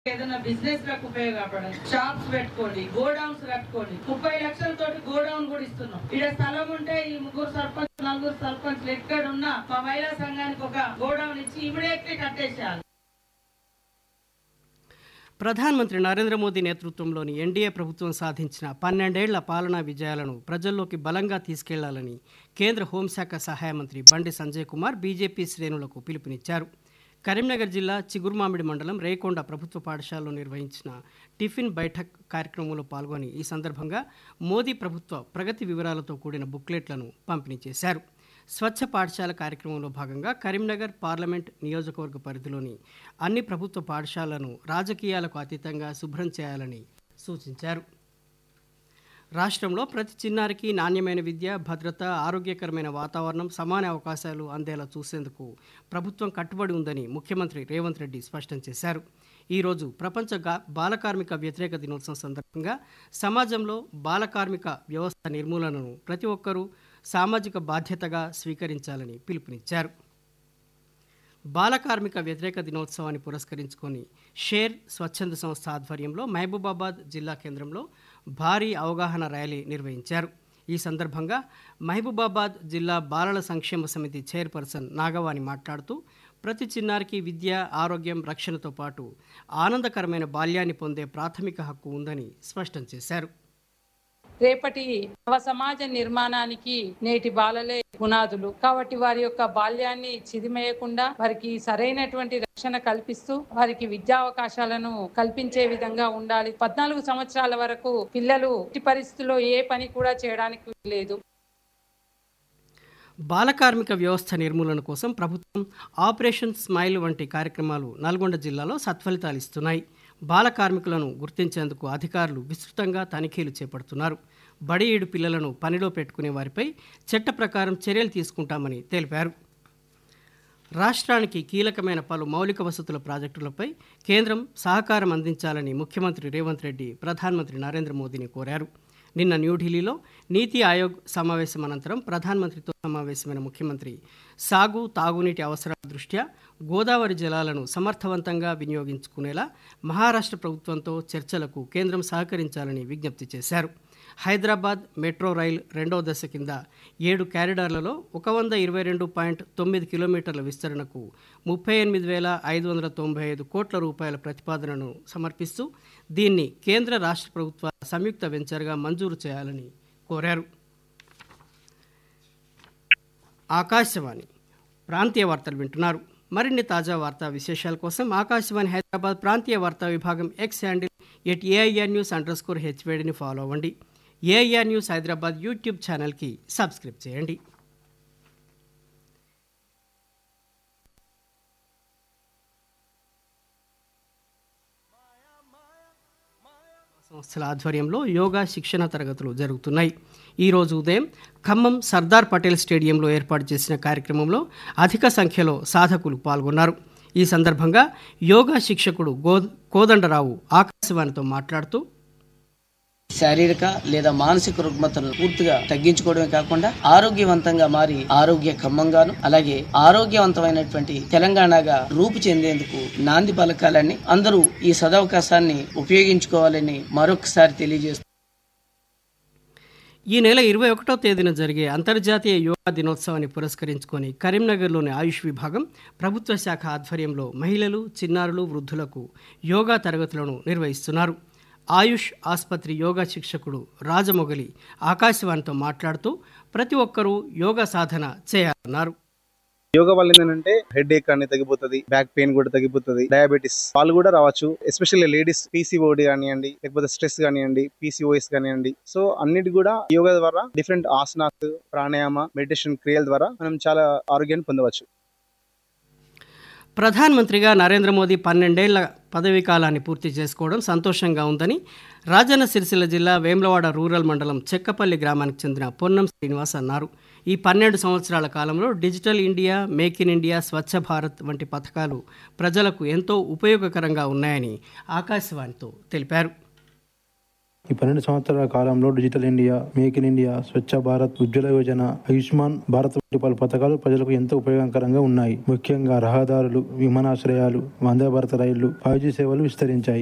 ఏదైనా బిజినెస్ లకు ఉపయోగపడాలి షాప్స్ పెట్టుకోండి గోడౌన్స్ కట్టుకోండి ముప్పై లక్షలతోటి గోడౌన్ కూడా ఇస్తున్నాం ఇక్కడ స్థలం ఉంటే ఈ ముగ్గురు సర్పంచ్ నలుగురు సర్పంచ్ ఎక్కడ ఉన్నా మా మహిళా సంఘానికి ఒక గోడౌన్ ఇచ్చి ఇమీడియట్లీ కట్టేసేయాలి ప్రధానమంత్రి నరేంద్ర మోదీ నేతృత్వంలోని ఎన్డీఏ ప్రభుత్వం సాధించిన పన్నెండేళ్ల పాలనా విజయాలను ప్రజల్లోకి బలంగా తీసుకెళ్లాలని కేంద్ర హోంశాఖ సహాయ మంత్రి బండి సంజయ్ కుమార్ బీజేపీ శ్రేణులకు పిలుపునిచ్చారు కరీంనగర్ జిల్లా చిగురుమామిడి మండలం రేకొండ ప్రభుత్వ పాఠశాలలో నిర్వహించిన టిఫిన్ బైఠక్ కార్యక్రమంలో పాల్గొని ఈ సందర్భంగా మోదీ ప్రభుత్వ ప్రగతి వివరాలతో కూడిన బుక్లెట్లను పంపిణీ చేశారు స్వచ్ఛ పాఠశాల కార్యక్రమంలో భాగంగా కరీంనగర్ పార్లమెంట్ నియోజకవర్గ పరిధిలోని అన్ని ప్రభుత్వ పాఠశాలను రాజకీయాలకు అతీతంగా శుభ్రం చేయాలని సూచించారు రాష్ట్రంలో ప్రతి చిన్నారికి నాణ్యమైన విద్య భద్రత ఆరోగ్యకరమైన వాతావరణం సమాన అవకాశాలు అందేలా చూసేందుకు ప్రభుత్వం కట్టుబడి ఉందని ముఖ్యమంత్రి రేవంత్ రెడ్డి స్పష్టం చేశారు ఈరోజు ప్రపంచ గా బాలకార్మిక వ్యతిరేక దినోత్సవం సందర్భంగా సమాజంలో బాలకార్మిక వ్యవస్థ నిర్మూలనను ప్రతి ఒక్కరూ సామాజిక బాధ్యతగా స్వీకరించాలని పిలుపునిచ్చారు బాలకార్మిక వ్యతిరేక దినోత్సవాన్ని పురస్కరించుకొని షేర్ స్వచ్ఛంద సంస్థ ఆధ్వర్యంలో మహబూబాబాద్ జిల్లా కేంద్రంలో భారీ అవగాహన ర్యాలీ నిర్వహించారు ఈ సందర్భంగా మహబూబాబాద్ జిల్లా బాలల సంక్షేమ సమితి చైర్పర్సన్ నాగవాణి మాట్లాడుతూ ప్రతి చిన్నారికి విద్య ఆరోగ్యం రక్షణతో పాటు ఆనందకరమైన బాల్యాన్ని పొందే ప్రాథమిక హక్కు ఉందని స్పష్టం చేశారు రేపటి నవ సమాజ నిర్మాణానికి నేటి బాలలే పునాదులు కాబట్టి వారి యొక్క బాల్యాన్ని చిదిమేయకుండా వారికి సరైనటువంటి రక్షణ కల్పిస్తూ వారికి విద్యా అవకాశాలను కల్పించే విధంగా ఉండాలి పద్నాలుగు సంవత్సరాల వరకు పిల్లలు ఎట్టి పరిస్థితుల్లో ఏ పని కూడా చేయడానికి లేదు బాలకార్మిక వ్యవస్థ నిర్మూలన కోసం ప్రభుత్వం ఆపరేషన్ స్మైల్ వంటి కార్యక్రమాలు నల్గొండ జిల్లాలో సత్ఫలితాలు ఇస్తున్నాయి బాల కార్మికులను గుర్తించేందుకు అధికారులు విస్తృతంగా తనిఖీలు చేపడుతున్నారు బడి ఏడు పిల్లలను పనిలో పెట్టుకునే వారిపై చట్ట ప్రకారం చర్యలు తీసుకుంటామని తెలిపారు రాష్ట్రానికి కీలకమైన పలు మౌలిక వసతుల ప్రాజెక్టులపై కేంద్రం సహకారం అందించాలని ముఖ్యమంత్రి రేవంత్ రెడ్డి ప్రధానమంత్రి నరేంద్ర మోదీని కోరారు నిన్న న్యూఢిల్లీలో నీతి ఆయోగ్ సమావేశం అనంతరం ప్రధానమంత్రితో సమావేశమైన ముఖ్యమంత్రి సాగు తాగునీటి అవసరాల దృష్ట్యా గోదావరి జలాలను సమర్థవంతంగా వినియోగించుకునేలా మహారాష్ట్ర ప్రభుత్వంతో చర్చలకు కేంద్రం సహకరించాలని విజ్ఞప్తి చేశారు హైదరాబాద్ మెట్రో రైల్ రెండవ దశ కింద ఏడు క్యారిడార్లలో ఒక వంద ఇరవై రెండు పాయింట్ తొమ్మిది కిలోమీటర్ల విస్తరణకు ముప్పై ఎనిమిది వేల ఐదు వందల తొంభై ఐదు కోట్ల రూపాయల ప్రతిపాదనను సమర్పిస్తూ దీన్ని కేంద్ర రాష్ట్ర ప్రభుత్వ సంయుక్త వెంచర్గా మంజూరు చేయాలని కోరారు ఆకాశవాణి ప్రాంతీయ వార్తలు వింటున్నారు మరిన్ని తాజా వార్తా విశేషాల కోసం ఆకాశవాణి హైదరాబాద్ ప్రాంతీయ వార్తా విభాగం X handle at AIR news underscore హెచ్వేడిని ఫాలో అవ్వండి ఏఐఆర్ న్యూస్ హైదరాబాద్ యూట్యూబ్ ఛానల్కి సబ్స్క్రైబ్ చేయండి సంస్థల ఆధ్వర్యంలో యోగా శిక్షణ తరగతులు జరుగుతున్నాయి ఈరోజు ఉదయం ఖమ్మం సర్దార్ పటేల్ స్టేడియంలో ఏర్పాటు చేసిన కార్యక్రమంలో అధిక సంఖ్యలో సాధకులు పాల్గొన్నారు ఈ సందర్భంగా యోగా శిక్షకుడు గో కోదండరావు ఆకాశవాణితో మాట్లాడుతూ శారీరక లేదా మానసిక రుగ్మతను పూర్తిగా తగ్గించుకోవడమే కాకుండా ఆరోగ్యవంతంగా మారి ఆరోగ్య ఖమ్మంగాను అలాగే ఆరోగ్యవంతమైనటువంటి తెలంగాణగా రూపు చెందేందుకు నాంది పలకాలని అందరూ ఈ సదవకాశాన్ని ఉపయోగించుకోవాలని మరొకసారి తెలియజేస్తూ ఈ నెల ఇరవై ఒకటో తేదీన జరిగే అంతర్జాతీయ యోగా దినోత్సవాన్ని పురస్కరించుకొని కరీంనగర్లోని ఆయుష్ విభాగం ప్రభుత్వ శాఖ ఆధ్వర్యంలో మహిళలు చిన్నారులు వృద్ధులకు యోగా తరగతులను నిర్వహిస్తున్నారు ఆయుష్ ఆసుపత్రి యోగా శిక్షకుడు రాజమొగలి ఆకాశవాణితో మాట్లాడుతూ ప్రతి ఒక్కరూ యోగా సాధన చేయాలన్నారు యోగా వల్ల ఏంటంటే హెడ్ ఏక్ అనేది తగ్గిపోతుంది బ్యాక్ పెయిన్ కూడా తగ్గిపోతుంది డయాబెటీస్ వాళ్ళు కూడా రావచ్చు ఎస్పెషల్లీ లేడీస్ పీసీఓడి కానివ్వండి లేకపోతే స్ట్రెస్ కానివ్వండి పీసీఓఎస్ కానివ్వండి సో అన్నిటి కూడా యోగా ద్వారా డిఫరెంట్ ఆసనాస్ ప్రాణాయామ మెడిటేషన్ క్రియల ద్వారా మనం చాలా ఆరోగ్యాన్ని పొందవచ్చు ప్రధానమంత్రిగా నరేంద్ర మోదీ పన్నెండేళ్ల పదవీ కాలాన్ని పూర్తి చేసుకోవడం సంతోషంగా ఉందని రాజన్న సిరిసిల్ల జిల్లా వేములవాడ రూరల్ మండలం చెక్కపల్లి గ్రామానికి చెందిన పొన్నం శ్రీనివాస్ అన్నారు ఈ పన్నెండు సంవత్సరాల కాలంలో digital India make in India Swachh Bharat వంటి పథకాలు ప్రజలకు ఎంతో ఉపయోగకరంగా ఉన్నాయని ఆకాశవాణితో తెలిపారు ఈ పన్నెండు సంవత్సరాల కాలంలో digital India make in India Swachh Bharat Ujjwala Yojana Ayushman Bharat వంటి పలు పథకాలు ప్రజలకు ఎంతో ఉపయోగకరంగా ఉన్నాయి ముఖ్యంగా రహదారులు విమానాశ్రయాలు వందే భారత రైళ్లు ఫైవ్ జీ సేవలు విస్తరించాయి